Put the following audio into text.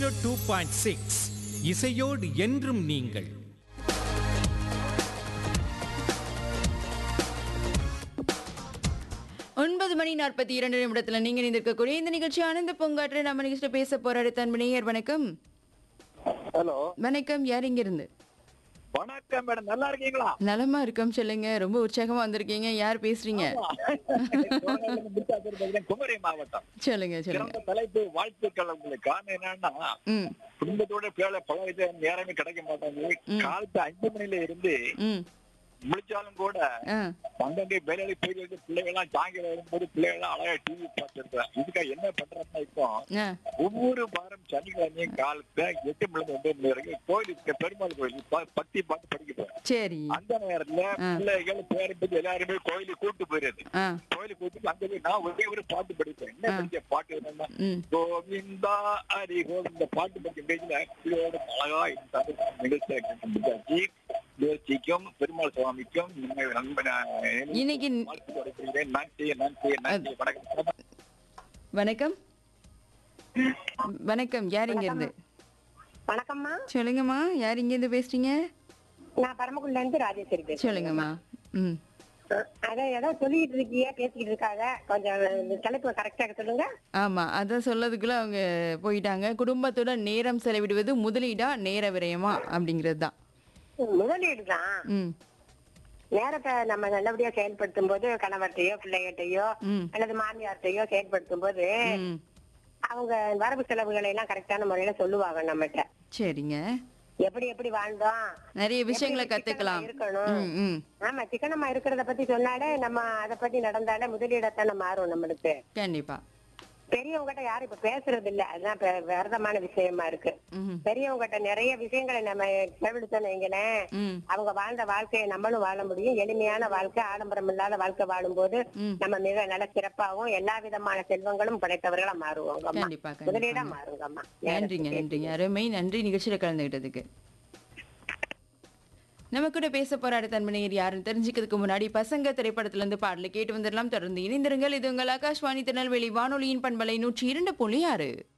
Zero two point six இசையோடு என்றும் நீங்கள் ஒன்பது மணி நாற்பத்தி இரண்டு நிமிடத்துல நீங்க இருக்கக்கூடிய இந்த நிகழ்ச்சி ஆனந்த பூங்காற்று நம்ம நிகழ்ச்சியில பேச போற அடுத்த அன்பனையர் வணக்கம் ஹலோ வணக்கம் யார் இங்க இருந்து வணக்கம் மேடம் நல்லா இருக்கீங்களா நலமா இருக்கோம் சொல்லுங்க ரொம்ப உற்சாகமா வந்திருக்கீங்க யார் பேசுறீங்க குமரி மாவட்டம் சொல்லுங்க சொல்லுங்க சிறந்த தலைப்பு வாழ்த்துக்கள் உங்களுக்கு காரணம் என்னன்னா ம் குடும்பத்தோட பேர பழகிட்ட நேரமே கிடைக்க மாட்டாங்க காலத்து அஞ்சு மணில இருந்து ம் முடிச்சாலும் கூட ஆ அங்கங்கே வேலையில போயிட்டு பிள்ளைகள் எல்லாம் சாயங்காலம் வரும்போது பிள்ளைகள் எல்லாம் அழகா டிவி பார்த்துருக்கேன் இதுக்காக என்ன பண்றேன்னா இப்போ ஆ ஒவ்வொரு வாரம் சனிக்கிழமையும் காலத்துல எட்டு மணி இருந்து ஒன்பது மணி வரைக்கும் கோயிலுக்கு பெருமாள் கோயில் ப- பத்தி பாட்டு படிக்க போறேன் சரி அந்த நேரத்துல பிள்ளைகள் பேரம்பு எல்லாருமே கோயிலுக்கு கூட்டு போயிருது ஆ கோயிலுக்கு கூட்டு அங்க போய் நான் ஒரே ஒரு பாட்டு படிப்பேன் என்ன படிச்ச பாட்டு என்னன்னா ம் கோவிந்தா ஹரி கோவிந்த பாட்டு படிக்கும் பேஜ்ல பிள்ளையோட அழகா இந்த நிகழ்ச்சி முயற்சிக்கும் பெருமாள் சுவாமிக்கும் நம்மை நண்பன் இன்னைக்கு வாழ்த்து கொடுக்கிறேன் நன்றி நன்றி நன்றி வணக்கம் வணக்கம் வணக்கம் யார் இங்க இருந்து வணக்கம்மா சொல்லுங்கம்மா யார் இங்க இருந்து பேசுறீங்க நான் பரமக்குடில இருந்து ராஜேஸ்வரி பேசுறேன் சொல்லுங்கம்மா ம் அதான் ஏதோ சொல்லிட்டு இருக்கீங்க பேசிக்கிட்டு இருக்காங்க கொஞ்சம் இந்த தலைப்பு கரெக்டா சொல்லுங்க ஆமா அதான் சொல்லதுக்குள்ள அவங்க போயிட்டாங்க குடும்பத்தோட நேரம் செலவிடுவது முதலீடா நேர விரயமா அப்படிங்கிறது தான் முதலீடு தான் ம் நேரத்தை நம்ம நல்லபடியா செயல்படுத்தும் போது கணவர்கிட்டயோ பிள்ளைகிட்டயோ ம் அல்லது மாமியார்கிட்டயோ செயல்படுத்தும் போது ம் அவங்க வரவு செலவுகளை எல்லாம் கரெக்டான முறையில சொல்லுவாங்க நம்மகிட்ட சரிங்க எப்படி எப்படி வாழ்ந்தோம் நிறைய விஷயங்களை எப்படி கத்துக்கலாம் சிக்கனமா இருக்கணும் ம் ம் ஆமா சிக்கனமா இருக்கிறத பத்தி சொன்னாலே நம்ம அதை பத்தி நடந்தாலே முதலீடத்தான மாறும் நம்மளுக்கு கண்டிப்பா பெரியவங்ககிட்ட யாரும் இப்ப பேசுறது இல்ல அதுதான் இப்ப விரதமான விஷயமா இருக்கு ம் பெரியவங்ககிட்ட நிறைய விஷயங்களை நம்ம செவிடுத்தோம் வைங்களேன் ம் அவங்க வாழ்ந்த வாழ்க்கையை நம்மளும் வாழ முடியும் எளிமையான வாழ்க்கை ஆடம்பரம் இல்லாத வாழ்க்கை வாழும்போது ம். நம்ம மிக நல்ல சிறப்பாகவும் எல்லா விதமான செல்வங்களும் படைத்தவர்களா மாறுவாங்க அம்மா கண்டிப்பா முதலீடா கண்டிப்பா மாறுங்க அம்மா நன்றிங்க நன்றிங்க அருமை நன்றி நிகழ்ச்சியில கலந்துகிட்டதுக்கு நம்ம கூட பேச போற அடுத்த அன்பனையர் யாருன்னு தெரிஞ்சுக்கிறதுக்கு முன்னாடி பசங்க திரைப்படத்துல இருந்து பாடலை கேட்டு வந்துடலாம் தொடர்ந்து இணைந்திருங்கள் இது உங்கள் ஆகாஷ்வாணி திருநெல்வேலி வானொலியின் பண்பலை நூற்றி இரண்டு புள்ளி ஆறு